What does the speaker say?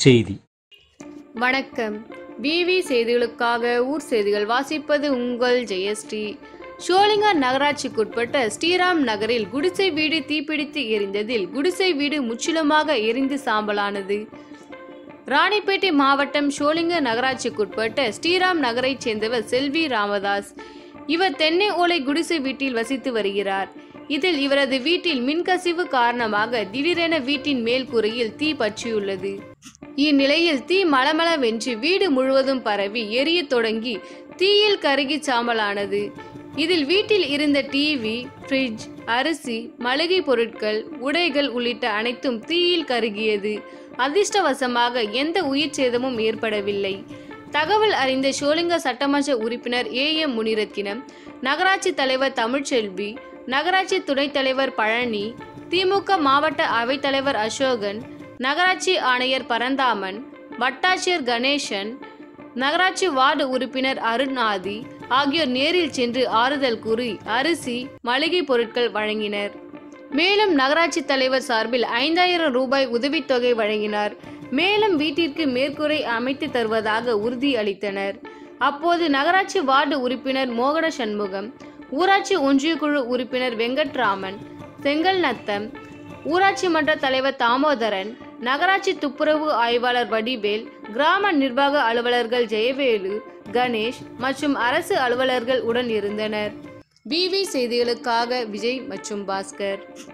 செய்தி வணக்கம் பிவி செய்திகளுக்காக ஊர் செய்திகள் வாசிப்பது உங்கள் ஜெயஸ்ரீ ஷோலிங்கர் நகராட்சிக்குட்பட்ட ஸ்ரீராம் நகரில் குடிசை வீடு தீப்பிடித்து எரிந்ததில் குடிசை வீடு முற்றிலுமாக எரிந்து சாம்பலானது ராணிப்பேட்டை மாவட்டம் ஷோலிங்கர் நகராட்சிக்குட்பட்ட ஸ்ரீராம் நகரைச் சேர்ந்தவர் செல்வி ராமதாஸ் இவர் தென்னை ஓலை குடிசை வீட்டில் வசித்து வருகிறார் இதில் இவரது வீட்டில் மின்கசிவு காரணமாக திடீரென வீட்டின் மேல் கூரையில் தீ பற்றியுள்ளது இந்நிலையில் தீ மளமளவென்று வீடு முழுவதும் பரவி எரியத் தொடங்கி தீயில் கருகி சாம்பலானது இதில் வீட்டில் இருந்த டிவி ஃப்ரிட்ஜ் அரிசி மளிகை பொருட்கள் உடைகள் உள்ளிட்ட அனைத்தும் தீயில் கருகியது அதிர்ஷ்டவசமாக எந்த உயிர் சேதமும் ஏற்படவில்லை தகவல் அறிந்த ஷோலிங்க சட்டமன்ற உறுப்பினர் ஏ எம் முனிரத்தினம் நகராட்சி தலைவர் தமிழ்ச்செல்வி நகராட்சி துணைத் தலைவர் பழனி திமுக மாவட்ட அவைத்தலைவர் அசோகன் நகராட்சி ஆணையர் பரந்தாமன் வட்டாட்சியர் கணேசன் நகராட்சி வார்டு உறுப்பினர் அருணாதி ஆகியோர் நேரில் சென்று ஆறுதல் கூறி அரிசி மளிகை பொருட்கள் வழங்கினர் மேலும் நகராட்சி தலைவர் சார்பில் ஐந்தாயிரம் ரூபாய் உதவித்தொகை வழங்கினார் மேலும் வீட்டிற்கு மேற்கூரை அமைத்து தருவதாக உறுதி அளித்தனர் அப்போது நகராட்சி வார்டு உறுப்பினர் மோகன சண்முகம் ஊராட்சி ஒன்றியக்குழு உறுப்பினர் வெங்கட்ராமன் செங்கல் நத்தம் ஊராட்சி மன்ற தலைவர் தாமோதரன் நகராட்சி துப்புரவு ஆய்வாளர் வடிவேல் கிராம நிர்வாக அலுவலர்கள் ஜெயவேலு கணேஷ் மற்றும் அரசு அலுவலர்கள் உடன் இருந்தனர் பிவி செய்திகளுக்காக விஜய் மற்றும் பாஸ்கர்